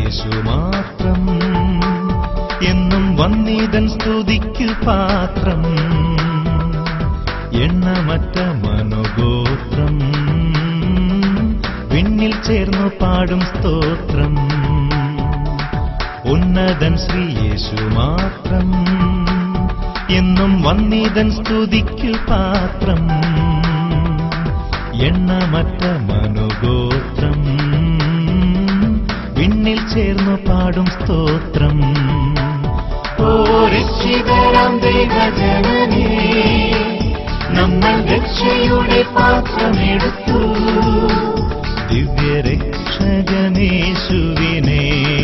യേശു മാത്രം എന്നും വന്നീതൻ സ്തുതിക്കു പാത്രം എണ്ണമറ്റ മനോഗോത്രം വിണ്ണിൽ ചേർന്നു പാടും സ്തോത്രം ഉന്നതൻ ശ്രീ യേശു മാത്രം എന്നും വന്നീതൻ സ്തുതിക്കു പാത്രം എണ്ണമറ്റ മനോഗോത്രം വിണ്ണിൽ ചേർന്നു പാടും സ്തോത്രം ഓ രക്ഷിതരാം ദൈവജനനേ നമ്മൾ രക്ഷയുടെ പാത്രമെടുത്തു ദിവ്യരക്ഷകനേശുവിനെ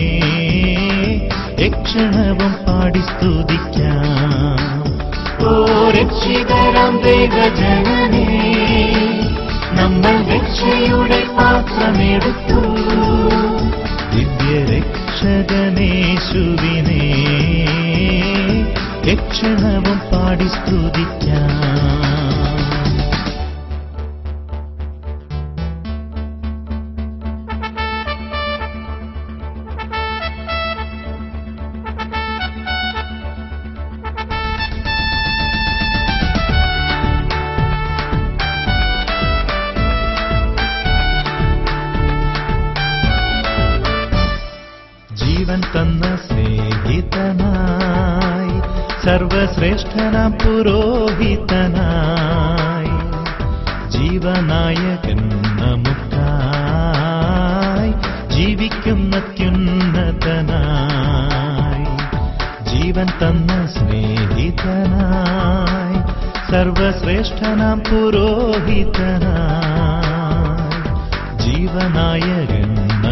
രക്ഷണവും പാടി സ്തുതിക്കാം ഓ രക്ഷിതരാം ദൈവജനനേ നമ്മൾ രക്ഷയുടെ പാത്രമെടുത്തു ദിവ്യരക്ഷകനേശുവിനെ രക്ഷണവും പാടി സ്തുതിക്കാം ജീവൻ തന്ന സ്നേഹിതനായി സർവശ്രേഷ്ഠനാം പുരോഹിതനായി ജീവനായകൻ നമുക്കായി ജീവിക്കുന്ന അത്യുന്നതനായി ജീവൻ തന്ന സ്നേഹിതനായി സർവശ്രേഷ്ഠനാം പുരോഹിതനായി ജീവനായകൻ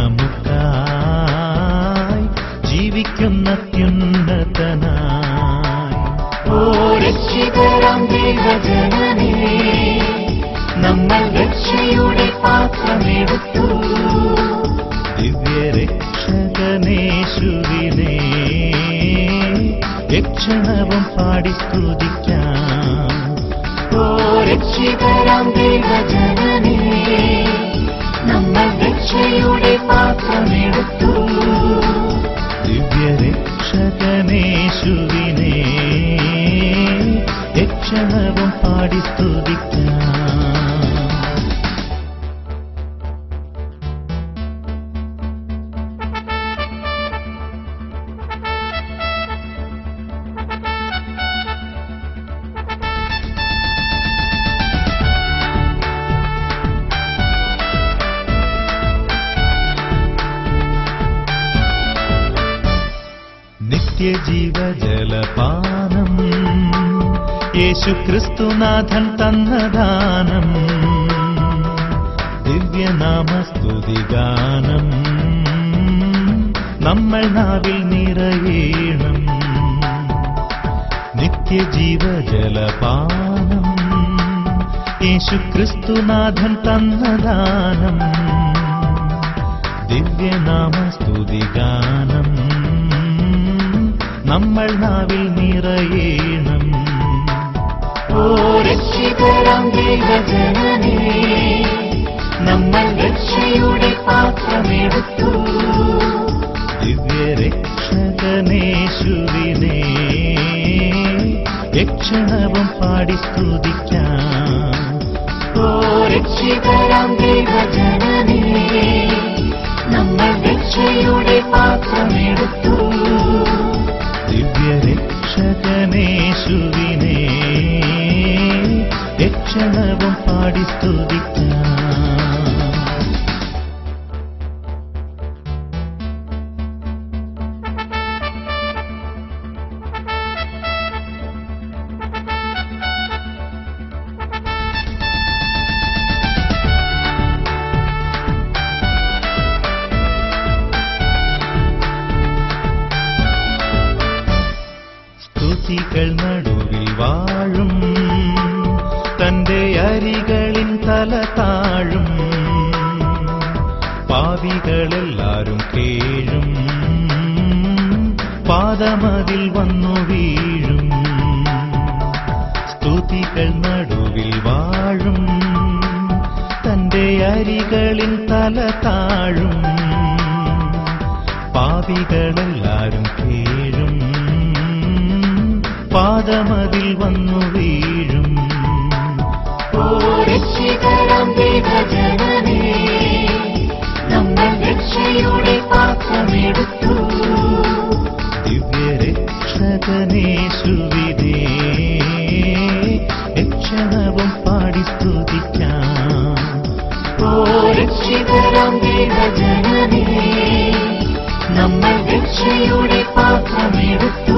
നമുക്കായി ജീവിക്കുന്ന അത്യുന്നതനായി ഓ രക്ഷിതരാം ദൈവജനനേ നമ്മൾ രക്ഷയുടെ പാത്രമെടുത്തു ദിവ്യരക്ഷകനേശുവിനെ രക്ഷണവും പാടി സ്തുതിക്കാം ഓ രക്ഷിതരാം ദൈവജനനേ നമ്മൾ രക്ഷയുടെ പാത്രമെടുത്തു ദിവ്യരക്ഷകനേശുവിനെ രക്ഷണവും പാടി സ്തുതിക്കാം നിത്യജീവജലപാനം യേശു ക്രിസ്തുനാഥൻ തന്നദാനം ദിവ്യനാമസ്തുതിഗാനം നമ്മൾ നാവിൽ നിറയേണം നിത്യജീവജലപാനം യേശു ക്രിസ്തുനാഥൻ തന്നദാനം ദിവ്യനാമസ്തുതിഗാനം നമ്മൾ നാവിൽ നിറയേണം ഓ രക്ഷിതരാം ദൈവജനനേ നമ്മൾ രക്ഷയുടെ പാത്രമെടുത്തു ദിവ്യരക്ഷകനേശുവിനെ രക്ഷണവും പാടി സ്തുതിക്കാം ഓ രക്ഷിതരാം ദൈവജനനേ നമ്മൾ രക്ഷയുടെ പാത്രമെടുത്തു ദിവ്യരക്ഷകനേശുവിനെ രക്ഷണവും പാടി സ്തുതിക്കാം സ്തുതികൾ നടുവിൽ വാഴും തന്റെ അരികളിൻ തല താഴും പാവികളെല്ലാരും കേഴും പാദമതിൽ വന്നു വീഴും സ്തുതികൾ നടുവിൽ വാഴും തന്റെ അരികളിൻ തല താഴും പാ പാപികളെല്ലാരും കേഴും പാദമതിൽ വന്നു വീഴും ഓ രക്ഷിതരാം ദൈവജനമേ നമ്മൾ രക്ഷയുടെ പാത്രമെടുത്തു ദിവ്യരക്ഷകനേശുവിതേ രക്ഷണവും പാടി സ്തുതിക്കാം ഓ രക്ഷിതരാം ദൈവജനമേ നമ്മൾ രക്ഷയുടെ പാത്രമെടുത്തു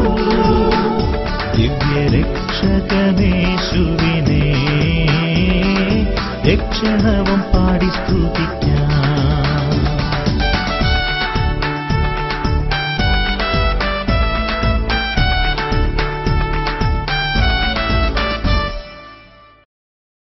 ദിവ്യരക്ഷകനേശുവിനെ രക്ഷണവും പാടി സ്തുതിക്കാം